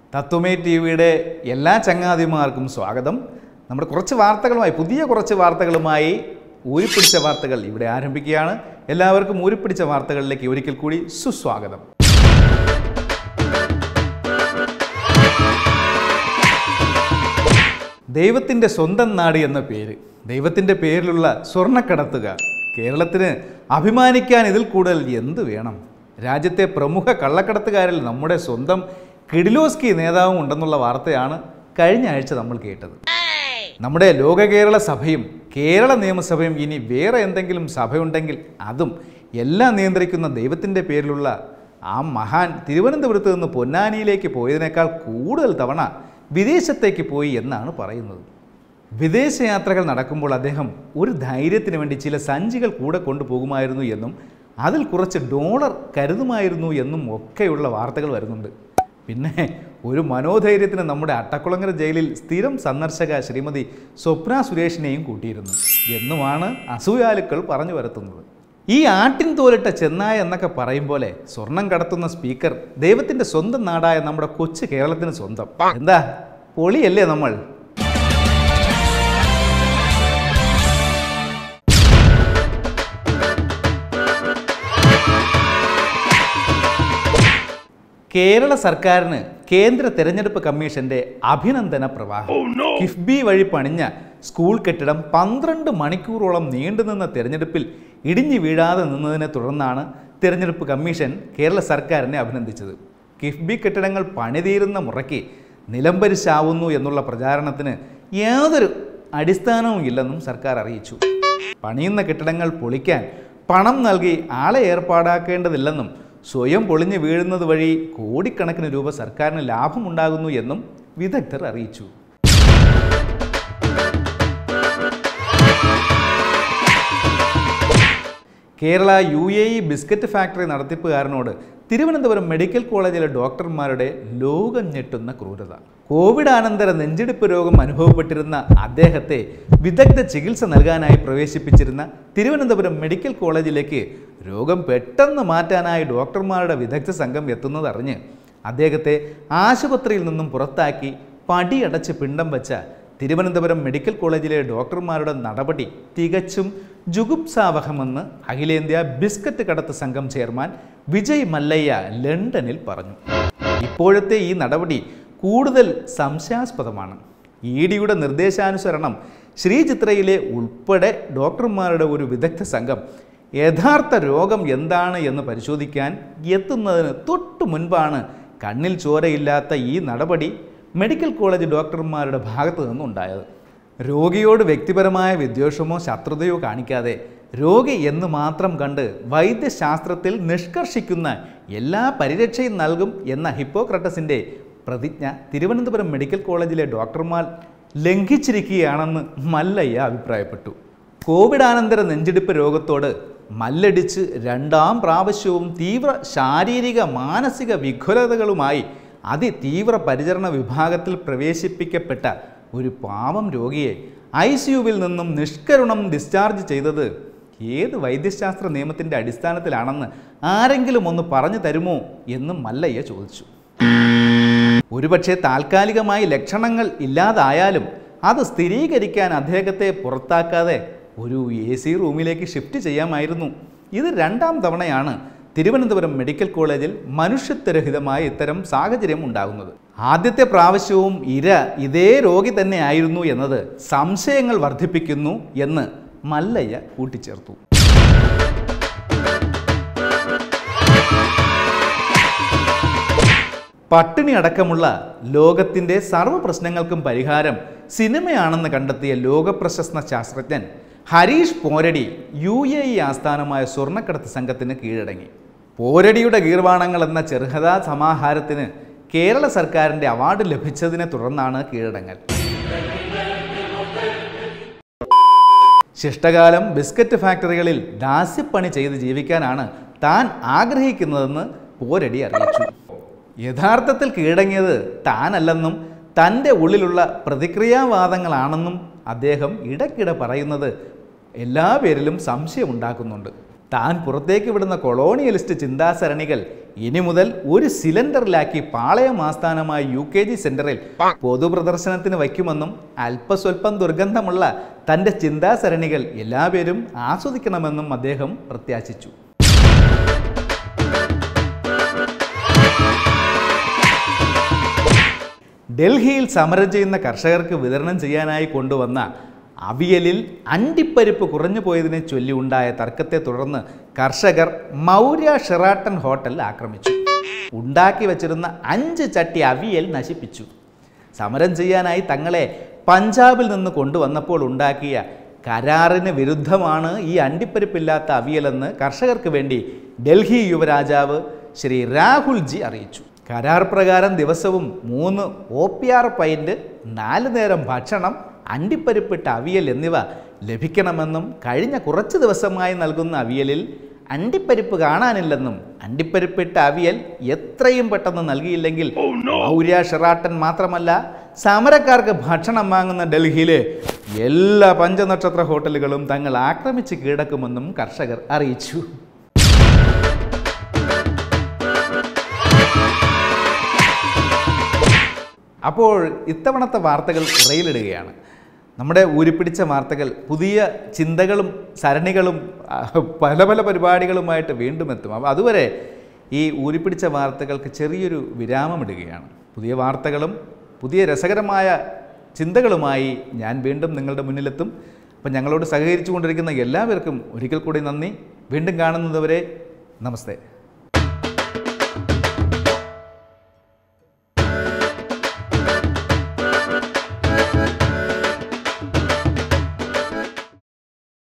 തത്വമേ T വിയുടെ എല്ലാ ചങ്ങാതിമാർക്കും സ്വാഗതം നമ്മുടെ കുറച്ച് വാർത്തകളുമായി പുതിയ കുറച്ച് വാർത്തകളുമായി ഊരിപ്പിടിച്ച വാർത്തകൾ ഇവിടെ ആരംഭിക്കുകയാണ് എല്ലാവർക്കും ഊരിപ്പിടിച്ച വാർത്തകളിലേക്ക് ഒരിക്കൽ കൂടി സുസ്വാഗതം ദൈവത്തിൻ്റെ സ്വന്തം നാട് എന്ന പേര് ദൈവത്തിൻ്റെ പേരിലുള്ള സ്വർണ്ണക്കടത്തുകാർ കേരളത്തിന് അഭിമാനിക്കാൻ ഇതിൽ കൂടുതൽ എന്ത് വേണം രാജ്യത്തെ പ്രമുഖ കള്ളക്കടത്തുകാരിൽ നമ്മുടെ സ്വന്തം കിഡിലോസ്കി നേതാവും ഉണ്ടെന്നുള്ള വാർത്തയാണ് കഴിഞ്ഞ ആഴ്ച നമ്മൾ കേട്ടത് നമ്മുടെ ലോക കേരള സഭയും കേരള നിയമസഭയും ഇനി വേറെ എന്തെങ്കിലും സഭയുണ്ടെങ്കിൽ അതും എല്ലാം നിയന്ത്രിക്കുന്ന ദൈവത്തിൻ്റെ പേരിലുള്ള ആ മഹാൻ തിരുവനന്തപുരത്ത് നിന്ന് പൊന്നാനിയിലേക്ക് പോയതിനേക്കാൾ കൂടുതൽ തവണ വിദേശത്തേക്ക് പോയി എന്നാണ് പറയുന്നത് വിദേശയാത്രകൾ നടക്കുമ്പോൾ അദ്ദേഹം ഒരു ധൈര്യത്തിന് വേണ്ടി ചില സഞ്ചികൾ കൂടെ കൊണ്ടുപോകുമായിരുന്നു എന്നും അതിൽ കുറച്ച് ഡോളർ കരുതുമായിരുന്നു എന്നും ഒക്കെയുള്ള വാർത്തകൾ വരുന്നുണ്ട് പിന്നെ ഒരു മനോധൈര്യത്തിന് നമ്മുടെ അട്ടക്കുളങ്ങര ജയിലിൽ സ്ഥിരം സന്ദർശക ശ്രീമതി സ്വപ്ന സുരേഷിനെയും കൂട്ടിയിരുന്നു എന്നുമാണ് അസൂയാലുക്കൾ പറഞ്ഞു വരുത്തുന്നത് ഈ ആട്ടിൻ തോലിട്ട ചെന്നായ എന്നൊക്കെ പറയും പോലെ സ്വർണം കടത്തുന്ന സ്പീക്കർ ദൈവത്തിന്റെ സ്വന്തം നാടായ നമ്മുടെ കൊച്ചു കേരളത്തിന് സ്വന്തം എന്താ പൊളിയല്ലേ നമ്മൾ കേരള സർക്കാരിന് കേന്ദ്ര തെരഞ്ഞെടുപ്പ് കമ്മീഷന്റെ അഭിനന്ദന പ്രവാഹം കിഫ്ബി വഴി പണിഞ്ഞ സ്കൂൾ കെട്ടിടം പന്ത്രണ്ട് മണിക്കൂറോളം നീണ്ടുനിന്ന തെരഞ്ഞെടുപ്പിൽ ഇടിഞ്ഞു വീഴാതെ നിന്നതിനെ തുടർന്നാണ് തെരഞ്ഞെടുപ്പ് കമ്മീഷൻ കേരള സർക്കാരിനെ അഭിനന്ദിച്ചത് കിഫ്ബി കെട്ടിടങ്ങൾ പണിതീരുന്ന മുറയ്ക്ക് നിലംപരിശാവുന്നു എന്നുള്ള പ്രചാരണത്തിന് യാതൊരു അടിസ്ഥാനവും ഇല്ലെന്നും സർക്കാർ അറിയിച്ചു പണിയുന്ന കെട്ടിടങ്ങൾ പൊളിക്കാൻ പണം നൽകി ആളെ ഏർപ്പാടാക്കേണ്ടതില്ലെന്നും സ്വയം പൊളിഞ്ഞു വീഴുന്നത് വഴി കോടിക്കണക്കിന് രൂപ സർക്കാരിന് ലാഭമുണ്ടാകുന്നു എന്നും വിദഗ്ധർ അറിയിച്ചു Kerala U A E biscuit factory നടത്തിപ്പുകാരനോട് തിരുവനന്തപുരം മെഡിക്കൽ കോളേജിലെ ഡോക്ടർമാരുടെ ലോകം ഞെട്ടുന്ന ക്രൂരത കോവിഡ് അനന്തര നെഞ്ചെടുപ്പ് രോഗം അനുഭവപ്പെട്ടിരുന്ന അദ്ദേഹത്തെ വിദഗ്ധ ചികിത്സ നൽകാനായി പ്രവേശിപ്പിച്ചിരുന്ന തിരുവനന്തപുരം മെഡിക്കൽ കോളേജിലേക്ക് രോഗം പെട്ടെന്ന് മാറ്റാനായി ഡോക്ടർമാരുടെ വിദഗ്ധ സംഘം എത്തുന്നതറിഞ്ഞ് അദ്ദേഹത്തെ ആശുപത്രിയിൽ നിന്നും പുറത്താക്കി പടിയടച്ച് പിണ്ടം വച്ച തിരുവനന്തപുരം മെഡിക്കൽ കോളേജിലെ ഡോക്ടർമാരുടെ നടപടി തികച്ചും ജുഗുപ്സാവഹമെന്ന് അഖിലേന്ത്യാ ബിസ്ക്കറ്റ് കടത്ത് സംഘം ചെയർമാൻ വിജയ് മല്ലയ്യ ലണ്ടനിൽ പറഞ്ഞു ഇപ്പോഴത്തെ ഈ നടപടി കൂടുതൽ സംശയാസ്പദമാണ് ഇ ഡിയുടെ നിർദ്ദേശാനുസരണം ശ്രീചിത്രയിലെ ഉൾപ്പെടെ ഡോക്ടർമാരുടെ ഒരു വിദഗ്ധ സംഘം യഥാർത്ഥ രോഗം എന്താണ് എന്ന് പരിശോധിക്കാൻ എത്തുന്നതിന് തൊട്ടു മുൻപാണ് കണ്ണിൽ ചോരയില്ലാത്ത ഈ നടപടി മെഡിക്കൽ കോളേജ് ഡോക്ടർമാരുടെ ഭാഗത്തു നിന്നുണ്ടായത് രോഗിയോട് വ്യക്തിപരമായ വിദ്വേഷമോ ശത്രുതയോ കാണിക്കാതെ രോഗി എന്ന് മാത്രം കണ്ട് വൈദ്യശാസ്ത്രത്തിൽ നിഷ്കർഷിക്കുന്ന എല്ലാ പരിരക്ഷയും നൽകും എന്ന ഹിപ്പോക്രട്ടസിൻ്റെ പ്രതിജ്ഞ തിരുവനന്തപുരം മെഡിക്കൽ കോളേജിലെ ഡോക്ടർമാർ ലംഘിച്ചിരിക്കുകയാണെന്ന് മല്ലയ്യ അഭിപ്രായപ്പെട്ടു കോവിഡാനന്തര നെഞ്ചിടിപ്പ് രോഗത്തോട് മല്ലടിച്ച് രണ്ടാം പ്രാവശ്യവും തീവ്ര ശാരീരിക മാനസിക വിഘുലതകളുമായി അതിതീവ്ര പരിചരണ വിഭാഗത്തിൽ പ്രവേശിപ്പിക്കപ്പെട്ട ഒരു പാവം രോഗിയെ ഐ സിയുവിൽ നിന്നും നിഷ്കരുണം ഡിസ്ചാർജ് ചെയ്തത് ഏത് വൈദ്യശാസ്ത്ര നിയമത്തിൻ്റെ അടിസ്ഥാനത്തിലാണെന്ന് ആരെങ്കിലും ഒന്ന് പറഞ്ഞു തരുമോ എന്നും മല്ലയ്യ ചോദിച്ചു ഒരുപക്ഷെ താൽക്കാലികമായി ലക്ഷണങ്ങൾ ഇല്ലാതായാലും അത് സ്ഥിരീകരിക്കാൻ അദ്ദേഹത്തെ പുറത്താക്കാതെ ഒരു എ സി റൂമിലേക്ക് ഷിഫ്റ്റ് ചെയ്യാമായിരുന്നു ഇത് രണ്ടാം തവണയാണ് തിരുവനന്തപുരം മെഡിക്കൽ കോളേജിൽ മനുഷ്യത്വരഹിതമായ ഇത്തരം സാഹചര്യം ഉണ്ടാകുന്നത് ആദ്യത്തെ പ്രാവശ്യവും ഇര ഇതേ രോഗി തന്നെയായിരുന്നു എന്നത് സംശയങ്ങൾ വർദ്ധിപ്പിക്കുന്നു എന്ന് മല്ലയ്യ കൂട്ടിച്ചേർത്തു പട്ടിണി അടക്കമുള്ള ലോകത്തിൻ്റെ സർവ്വ പ്രശ്നങ്ങൾക്കും പരിഹാരം സിനിമയാണെന്ന് കണ്ടെത്തിയ ലോകപ്രശസ്ത ശാസ്ത്രജ്ഞൻ Harish Poradi U A E ആസ്ഥാനമായ സ്വർണ്ണക്കടത്ത് സംഘത്തിന് കീഴടങ്ങി പോരടിയുടെ ഗീർവാണങ്ങൾ എന്ന ചെറുകഥാ സമാഹാരത്തിന് കേരള സർക്കാരിൻ്റെ അവാർഡ് ലഭിച്ചതിനെ തുടർന്നാണ് കീഴടങ്ങൽ ശിഷ്ടകാലം ബിസ്ക്കറ്റ് ഫാക്ടറികളിൽ ദാസ്യപ്പണി ചെയ്ത് ജീവിക്കാനാണ് താൻ ആഗ്രഹിക്കുന്നതെന്ന് പോരടി അറിയിച്ചു യഥാർത്ഥത്തിൽ കീഴടങ്ങിയത് താനല്ലെന്നും തൻ്റെ ഉള്ളിലുള്ള പ്രതിക്രിയാവാദങ്ങളാണെന്നും അദ്ദേഹം ഇടയ്ക്കിടെ പറയുന്നത് എല്ലാ പേരിലും സംശയമുണ്ടാക്കുന്നുണ്ട് താൻ പുറത്തേക്ക് വിടുന്ന കൊളോണിയലിസ്റ്റ് ചിന്താസരണികൾ ഇനി മുതൽ ഒരു സിലിണ്ടറിലാക്കി പാളയം ആസ്ഥാനമായ യു കെ ജി സെന്ററിൽ പൊതുപ്രദർശനത്തിന് വയ്ക്കുമെന്നും അല്പസ്വല്പം ദുർഗന്ധമുള്ള തൻ്റെ ചിന്താസരണികൾ എല്ലാവരും ആസ്വദിക്കണമെന്നും അദ്ദേഹം പ്രത്യാശിച്ചു ഡൽഹിയിൽ സമരം ചെയ്യുന്ന കർഷകർക്ക് വിതരണം ചെയ്യാനായി കൊണ്ടുവന്ന അവിയലിൽ അണ്ടിപ്പരിപ്പ് കുറഞ്ഞു പോയതിനെ ചൊല്ലി ഉണ്ടായ തർക്കത്തെ തുടർന്ന് കർഷകർ മൗര്യ ഷെറാട്ടൻ ഹോട്ടൽ ആക്രമിച്ചു ഉണ്ടാക്കി വച്ചിരുന്ന അഞ്ച് ചട്ടി അവിയൽ നശിപ്പിച്ചു സമരം ചെയ്യാനായി തങ്ങളെ പഞ്ചാബിൽ നിന്ന് കൊണ്ടുവന്നപ്പോൾ ഉണ്ടാക്കിയ കരാറിന് വിരുദ്ധമാണ് ഈ അണ്ടിപ്പരിപ്പില്ലാത്ത അവിയലെന്ന് കർഷകർക്ക് വേണ്ടി ഡൽഹി യുവരാജാവ് ശ്രീ രാഹുൽ ജി അറിയിച്ചു കരാർ പ്രകാരം ദിവസവും മൂന്ന് ഒ പി ആർ പൈൻറ്റ് നാല് നേരം ഭക്ഷണം അണ്ടിപ്പരിപ്പിട്ട അവിയൽ എന്നിവ ലഭിക്കണമെന്നും കഴിഞ്ഞ കുറച്ച് ദിവസമായി നൽകുന്ന അവിയലിൽ അണ്ടിപ്പരിപ്പ് കാണാനില്ലെന്നും അണ്ടിപ്പരിപ്പിട്ട അവിയൽ എത്രയും പെട്ടെന്ന് നൽകിയില്ലെങ്കിൽ മൗര്യ ഷെറാട്ടൻ മാത്രമല്ല സമരക്കാർക്ക് ഭക്ഷണം വാങ്ങുന്ന ഡൽഹിയിലെ എല്ലാ പഞ്ചനക്ഷത്ര ഹോട്ടലുകളും തങ്ങൾ ആക്രമിച്ച് കീഴടക്കുമെന്നും കർഷകർ അറിയിച്ചു അപ്പോൾ ഇത്തവണത്തെ വാർത്തകൾ റെയിലിടുകയാണ് നമ്മുടെ ഊരിപ്പിടിച്ച വാർത്തകൾ പുതിയ ചിന്തകളും സരണികളും ആ, പല പല പരിപാടികളുമായിട്ട് വീണ്ടും എത്തും അപ്പോൾ അതുവരെ ഈ ഊരിപ്പിടിച്ച വാർത്തകൾക്ക് ചെറിയൊരു വിരാമമിടുകയാണ് പുതിയ വാർത്തകളും പുതിയ രസകരമായ ചിന്തകളുമായി ഞാൻ വീണ്ടും നിങ്ങളുടെ മുന്നിലെത്തും അപ്പം ഞങ്ങളോട് സഹകരിച്ചു കൊണ്ടിരിക്കുന്ന എല്ലാവർക്കും ഒരിക്കൽ കൂടി നന്ദി വീണ്ടും കാണുന്നതുവരെ നമസ്തേ